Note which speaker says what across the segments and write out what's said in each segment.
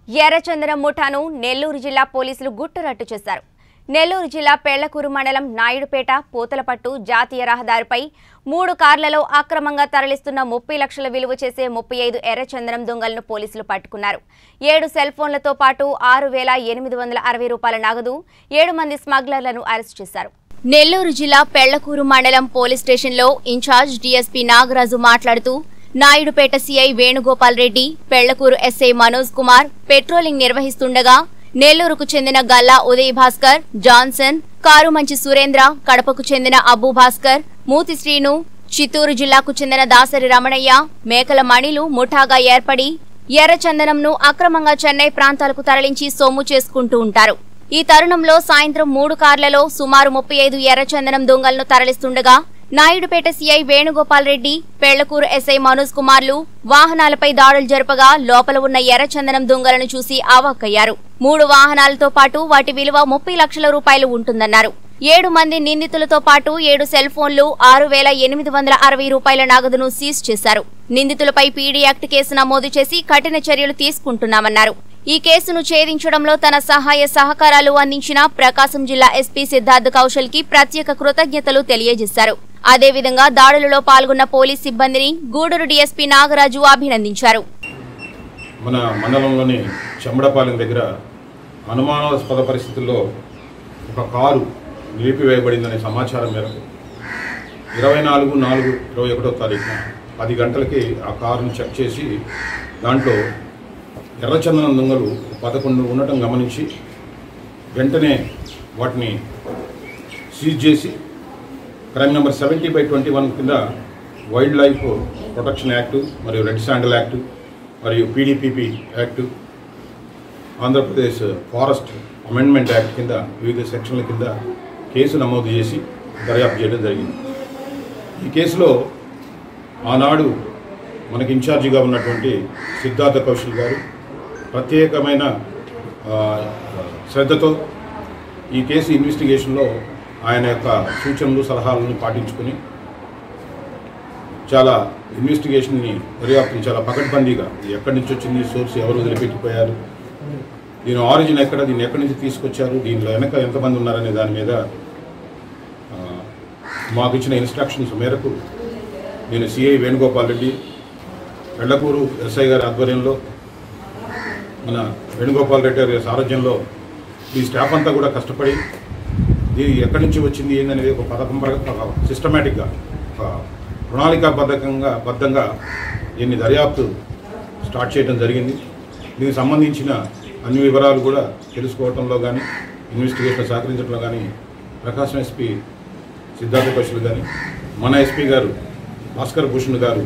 Speaker 1: ఎర్రచందనం ముఠాను నెల్లూరు జిల్లా పోలీసులు గుట్టురట్టు చేశారు నెల్లూరు జిల్లా పెళ్లకూరు మండలం నాయుడుపేట పూతలపట్టు జాతీయ రహదారిపై మూడు కార్లలో అక్రమంగా తరలిస్తున్న ముప్పై లక్షల విలువ చేసే ముప్పై ఐదు ఎర్రచందనం దొంగలను పోలీసులు పట్టుకున్నారు ఏడు సెల్ ఫోన్లతో పాటు ఆరు వేల ఎనిమిది వందల అరవై రూపాయల నగదు ఏడు మంది స్మగ్లర్లను అరెస్ట్ చేశారు నెల్లూరు జిల్లా పెళ్లకూరు మండలం పోలీస్ స్టేషన్లో ఇన్ఛార్జ్ డీఎస్పీ నాగరాజు మాట్లాడుతూ Naidupeta CI Venugopal Reddy Pellakuru SI Manoj Kumar patrolling నిర్వహిస్తుండగా నెల్లూరుకు చెందిన గల్లా ఉదయ్ భాస్కర్ జాన్సన్ కారుమంచి సురేంద్ర కడపకు చెందిన అబ్బు భాస్కర్ మూతి శ్రీను చిత్తూరు జిల్లాకు చెందిన దాసరి రమణయ్య మేకల మణిలు ముఠాగా ఏర్పడి ఎర్రచందనంను అక్రమంగా చెన్నై ప్రాంతాలకు తరలించి సొమ్ము చేసుకుంటూ ఉంటారు ఈ తరుణంలో సాయంత్రం మూడు కార్లలో సుమారు ముప్పై ఐదు ఎర్రచందనం దొంగలను తరలిస్తుండగా నాయుడుపేట సీఐ వేణుగోపాల్ రెడ్డి పెళ్లకూరు ఎస్ఐ మనోజ్ కుమార్లు వాహనాలపై దాడులు జరపగా లోపల ఉన్న ఎర్రచందనం దొంగలను చూసి అవాక్కయ్యారు మూడు వాహనాలతో పాటు వాటి విలువ ముప్పై లక్షల రూపాయలు ఉంటుందన్నారు ఏడు మంది నిందితులతో పాటు ఏడు సెల్ ఫోన్లు ఆరు వేల ఎనిమిది వందల అరవై రూపాయల నగదును సీజ్ చేశారు నిందితులపై పీడీ యాక్ట్ కేసు నమోదు చేసి కఠిన చర్యలు తీసుకుంటున్నామన్నారు ఈ కేసును ఛేదించడంలో తన సహాయ సహకారాలు అందించిన ప్రకాశం జిల్లా ఎస్పీ సిద్ధార్థ్ కౌశల్ కి ప్రత్యేక కృతజ్ఞతలు తెలియజేశారు అదేవిధంగా దాడులలో పాల్గొన్న పోలీస్ సిబ్బందిని గూడూరు డీఎస్పీ నాగరాజు అభినందించారు
Speaker 2: మన మండలంలోని చెంబడపాలెం దగ్గర అనుమానాస్పద పరిస్థితుల్లో ఒక కారు నిలిపివేయబడిందనే సమాచారం మేరకు ఇరవై నాలుగు నాలుగు ఇరవై ఒకటో తారీఖున పది గంటలకి ఆ కారును చెక్ చేసి దాంట్లో ఎర్రచందనం దొంగలు పదకొండు ఉండటం గమనించి వెంటనే వాటిని సీజ్ చేసి crime number seventy by twenty one కింద వైల్డ్ లైఫ్ ప్రొటెక్షన్ యాక్టు మరియు రెడ్ శాండల్ యాక్టు మరియు PDPP act Andhra Pradesh forest amendment act కింద వివిధ సెక్షన్ల కింద కేసు నమోదు చేసి దర్యాప్తు చేయడం జరిగింది ఈ కేసులో ఆనాడు మనకి ఇన్ఛార్జిగా ఉన్నటువంటి సిద్ధార్థ కౌశల్ గారు ప్రత్యేకమైన ఆ, శ్రద్ధతో ఈ కేసు ఇన్వెస్టిగేషన్లో ఆయన యొక్క సూచనలు సలహాలను పాటించుకుని చాలా ఇన్వెస్టిగేషన్ని దర్యాప్తుని చాలా పకడ్బందీగా ఇది ఎక్కడి నుంచి వచ్చింది సోర్స్ ఎవరు వదిలిపెట్టిపోయారు దీని ఆరిజిన్ ఎక్కడ దీన్ని ఎక్కడి నుంచి తీసుకొచ్చారు దీనిలో వెనక ఎంతమంది ఉన్నారనే దాని మీద ఆ, మాకు ఇచ్చిన ఇన్స్ట్రక్షన్స్ మేరకు నేను సిఐ వేణుగోపాల్ రెడ్డి వెళ్లకూరు ఎస్ఐ గారి ఆధ్వర్యంలో మన వేణుగోపాల్ రెడ్డి గారి సారథ్యంలో ఈ స్టాఫ్ అంతా కూడా కష్టపడి ఇది ఎక్కడి నుంచి వచ్చింది ఏందనేది ఒక పథకం ప్రకారం సిస్టమేటిక్గా ఒక ప్రణాళికాబద్ధకంగా బద్ధంగా దీన్ని దర్యాప్తు స్టార్ట్ చేయడం జరిగింది దీనికి సంబంధించిన అన్ని వివరాలు కూడా తెలుసుకోవడంలో కానీ ఇన్వెస్టిగేషన్ సహకరించడంలో కానీ ప్రకాశం ఎస్పీ సిద్ధార్థ కౌశల్ కానీ మన ఎస్పీ గారు భాస్కర్ భూషణ్ గారు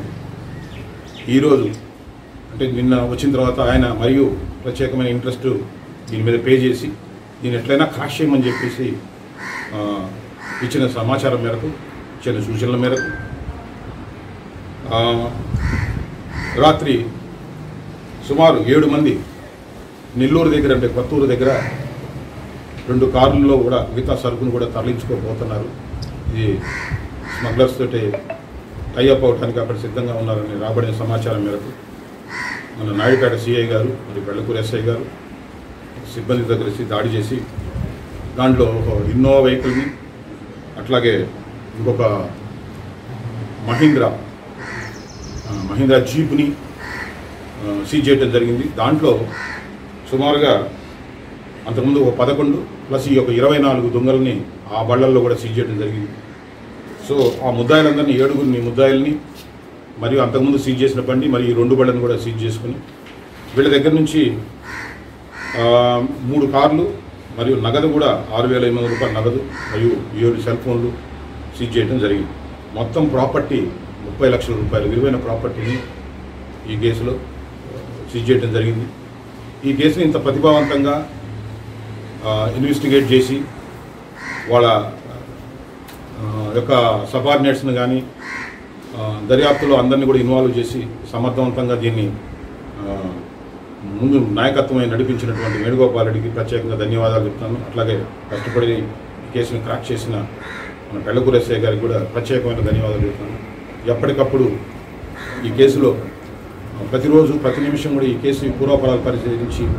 Speaker 2: ఈరోజు అంటే నిన్న వచ్చిన తర్వాత ఆయన మరియు ప్రత్యేకమైన ఇంట్రెస్ట్ దీని మీద పే చేసి దీన్ని ఎట్లయినా క్రాష్ చేయమని చెప్పేసి ఆ, ఇచ్చిన సమాచారం మేరకు ఇచ్చిన సూచనల మేరకు ఆ, రాత్రి సుమారు ఏడు మంది నెల్లూరు దగ్గర అంటే కొత్తూరు దగ్గర రెండు కార్లలో కూడా మిగతా సరుకును కూడా తరలించుకోబోతున్నారు ఇది స్మగ్లర్స్ తోటి టైఅప్ అవడానికి అక్కడ సిద్ధంగా ఉన్నారని రాబడిన సమాచారం మేరకు మన నాయుడుపేట సిఐ గారు మరియు బెళ్ళకూరు ఎస్ఐ గారు సిబ్బందితో కలిసి దాడి చేసి దాంట్లో ఒక ఇన్నోవా వెహికల్ని అట్లాగే ఇంకొక మహీంద్రా ఆ, మహీంద్రా జీప్ని ఆ, సీజ్ చేయడం జరిగింది దాంట్లో సుమారుగా అంతకుముందు ఒక పదకొండు ప్లస్ ఈ యొక్క ఇరవై నాలుగు దొంగల్ని ఆ బళ్ళల్లో కూడా సీజ్ చేయడం జరిగింది సో ఆ ముద్దాయిలందరినీ ఏడుగురిని ముద్దాయిల్ని మరియు అంతకుముందు సీజ్ చేసిన బండి మరియు ఈ రెండు బళ్ళను కూడా సీజ్ చేసుకుని వీళ్ళ దగ్గర నుంచి ఆ, మూడు కార్లు మరియు నగదు కూడా ఆరు వేల ఎనిమిది వందల రూపాయల నగదు మరియు ఏడు సెల్ ఫోన్లు సీజ్ చేయడం జరిగింది మొత్తం ప్రాపర్టీ ముప్పై లక్షల రూపాయలు విలువైన ప్రాపర్టీని ఈ కేసులో సీజ్ చేయడం జరిగింది ఈ కేసుని ఇంత ప్రతిభావంతంగా ఆ, ఇన్వెస్టిగేట్ చేసి వాళ్ళ ఆ, యొక్క సబార్డినేట్స్ని కానీ దర్యాప్తులో అందరినీ కూడా ఇన్వాల్వ్ చేసి సమర్థవంతంగా దీన్ని ఆ, ముందు నాయకత్వమై నడిపించినటువంటి వేణుగోపాల్ రెడ్డికి ప్రత్యేకంగా ధన్యవాదాలు చెప్తాను అట్లాగే కష్టపడి ఈ కేసుని క్రాక్ చేసిన మన పెళ్ళకూరు ఎస్ఐ గారికి కూడా ప్రత్యేకమైన ధన్యవాదాలు చెప్తాను ఎప్పటికప్పుడు ఈ కేసులో ప్రతిరోజు ప్రతి నిమిషం కూడా ఈ కేసు పూర్వపరాలు పరిశీలించి